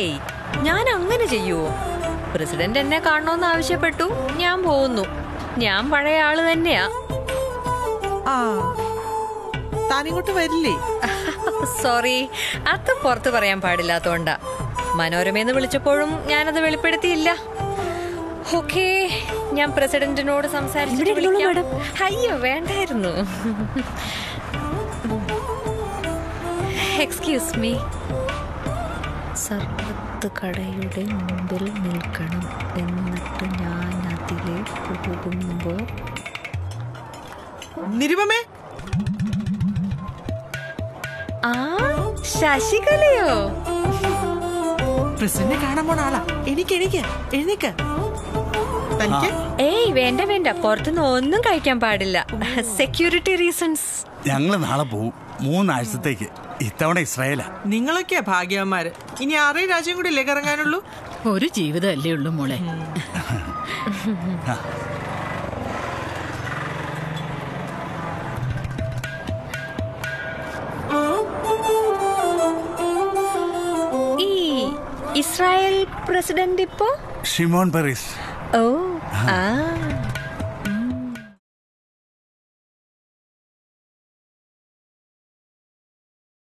Hey ഞാൻ അങ്ങനെ ചെയ്യുവോ പ്രസിഡന്റ് എന്നെ കാണണമെന്ന് ആവശ്യപ്പെട്ടു ഞാൻ പോകുന്നു ഞാൻ പഴയ ആള് തന്നെയാ ആ താനിങ്ങോട്ട് വരില്ലേ സോറി അത് പുറത്ത് പറയാൻ പാടില്ലാത്തോണ്ടാ മനോരമയെന്ന് വിളിച്ചപ്പോഴും ഞാനത് വെളിപ്പെടുത്തിയില്ല ഓക്കേ ഞാൻ പ്രസിഡന്റിനോട് സംസാരിച്ചിട്ട് വിളിക്കാം. അയ്യോ വേണ്ടായിരുന്നു എക്സ്ക്യൂസ് മീ സർബത്ത് കടയുടെ മുമ്പിൽ നിൽക്കണം എന്നിട്ട് ഞാൻ അതിലെ പോകുമ്പോൾ നിരുപമേ ആ ശശികലയോ പ്രസിഡന്റ് കാണാൻ പോണ ആളാ എനിക്ക് എനിക്ക് എഴുന്നേക്ക് തനിക്ക് ഏയ് വേണ്ട വേണ്ട പുറത്തുനിന്ന് ഒന്നും കഴിക്കാൻ പാടില്ല സെക്യൂരിറ്റി റീസൺസ് ഞങ്ങൾ നാളെ പോവും മൂന്നാഴ്ചത്തേക്ക് ഇത്തവണ ഇസ്രായേലാ നിങ്ങളൊക്കെയാ ഭാഗ്യവന്മാര് ഇനി ആറേ രാജ്യം കൂടി ഇല്ലേ ഇറങ്ങാനുള്ളൂ ഒരു ജീവിതമല്ലേ ഉള്ളൂ മോളെ ഈ ഇസ്രായേൽ പ്രസിഡന്റ് ഇപ്പോ ഷിമോൺ പെറിസ് ഓ ആ